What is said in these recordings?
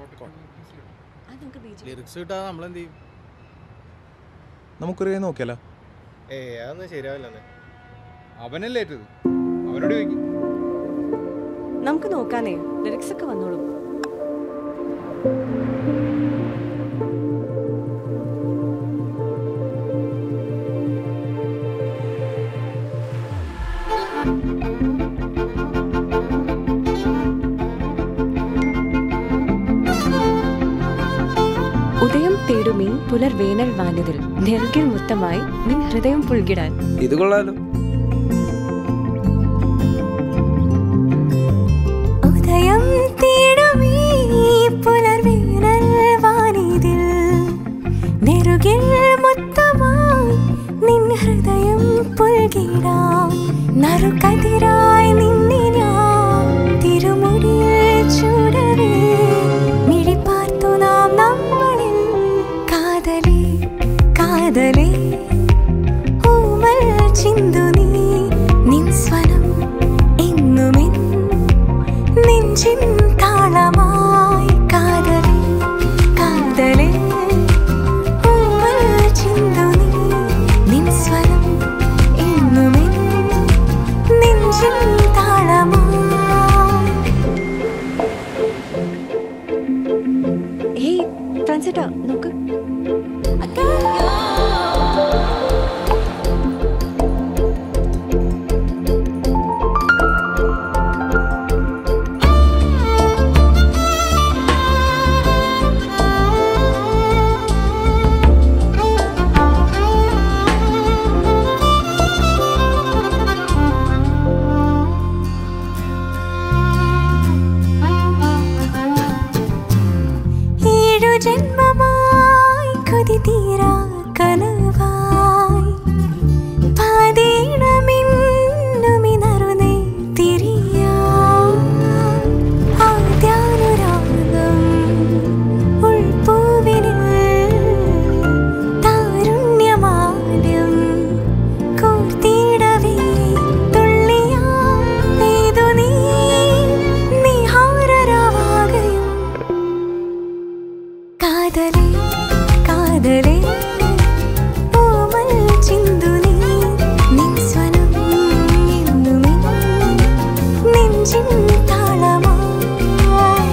അത് നമുക്ക് ബീച്ചിൽ ലിറിക്സ് കിട്ടാതെ നമ്മളെന്ത് ചെയ്യും നമുക്കൊരു നോക്കിയാലോ ഏ അതൊന്നും ശരിയാവില്ലെന്നേ അവനല്ലേ ഏറ്റത് അവനോട് ചോദിക്കും നമുക്ക് നോക്കാനേ ലിറിക്സ് ഒക്കെ വന്നോളും ഉദയം തേടുമീ പുലർ വേനൽ വാനതിൽ നെറുകിൽ മുത്തമായി നിൻ ഹൃദയം പുൽകിടാൻ ഇത് കൊള്ളാലോ ഉദയം തേടുമീ പുലർവേനൽ വാനിതിൽ നെറുകിൽ മുത്തമായി നിൻ ഹൃദയം പുൽകിടാം നറുകതിരായി നിന്നെ ഞാൻ തിരുമുടിയിൽ ചൂടവേ മിഴിപ്പാർത്തു നാം നമ്മളിൽ കാതലേ കാതലേ ഊമൽ ചിന്തു നീ നിൻ സ്വനം എന്നുമെൻ നെഞ്ചിൻ താളമായി കാതലേ കാതലേ ഊമൽ ചിന്തു നീ നിൻ സ്വരം എന്നുമെൻ നെഞ്ചിൻ താളമായി ഹേയ് ഫ്രാൻസേട്ടാ നോക്ക് ഏഴു ജന്മമായി കൊതി തീരാ കനവായി പാതീണമിന്നുമിനറുനേ തിരിയാം ആദ്യാനുരാഗം ഉൾപ്പൂവിനിൽ താരുണ്യമാല്യം കോർത്തിടവേ തുള്ളിയാ പെയ്തു നീ നിഹാരരാവാകയും കാതലേ കാതലേ ഓമൽ ചിന്തു നീ നിൻ സ്വനം എന്നുമെൻ നെഞ്ചിൻ താളമായി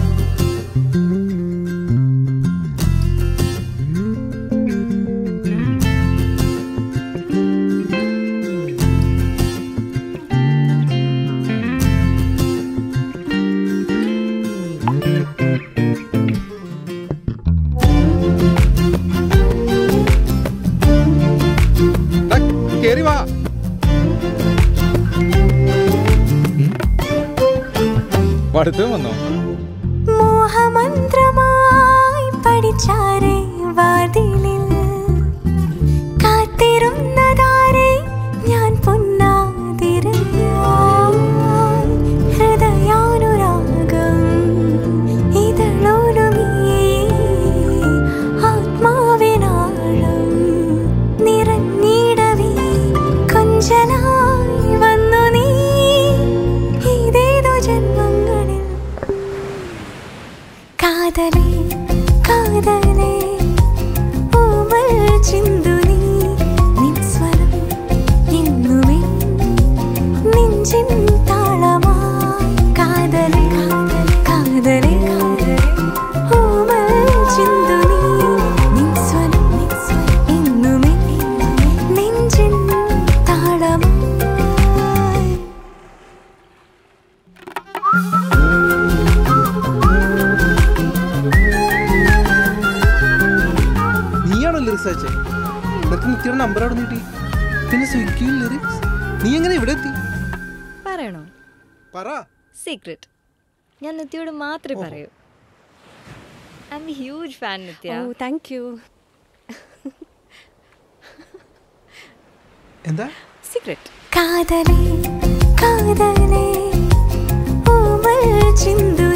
ടാ, കേറി വാ പഠിത്തം വന്നോ മോഹമന്ത്രമായി പഠിച്ചാരേ വാതിലിൽ കാത്തിരുന്നതാരേ ഞാൻ പൊന്നാതിരയാം ഹൃദയാനുരാഗം ഇതളോടുമീ ആത്മാവിനാളം നിറഞ്ഞിടവേ കൊഞ്ചലായി വന്നു നീ ഇതേതോ ജന്മങ്ങളിൽ കാതലേ കാതലേ ഓമൽ ചിന്തു നീ നിൻ സ്വരം എന്നുമെൻ നെഞ്ചിൻ താളമായി കാതലേ കാതലേ ഓമൽ ചിന്തു നീ നിൻ സ്വരം എന്നുമെൻ നെഞ്ചിൻ താളമായി നീയാണോ ലിറിക്സ് അയച്ചേ നിനക്ക് നിത്യയുടെ നമ്പർ അവിടെ നീട്ടി പിന്നെ സ്വിഗ്ഗിയിൽ ലിറിക്സ് നീ എങ്ങനെ ഇവിടെ എത്തി പറയണോ പറ സീക്രട്ട് ഞാൻ നിത്യയോട് മാത്രമേ പറയൂ I am huge fan Nithya oh thank you എന്താ സീക്രട്ട് കാതലേ കാതലേ ഓമൽ ചിന്തു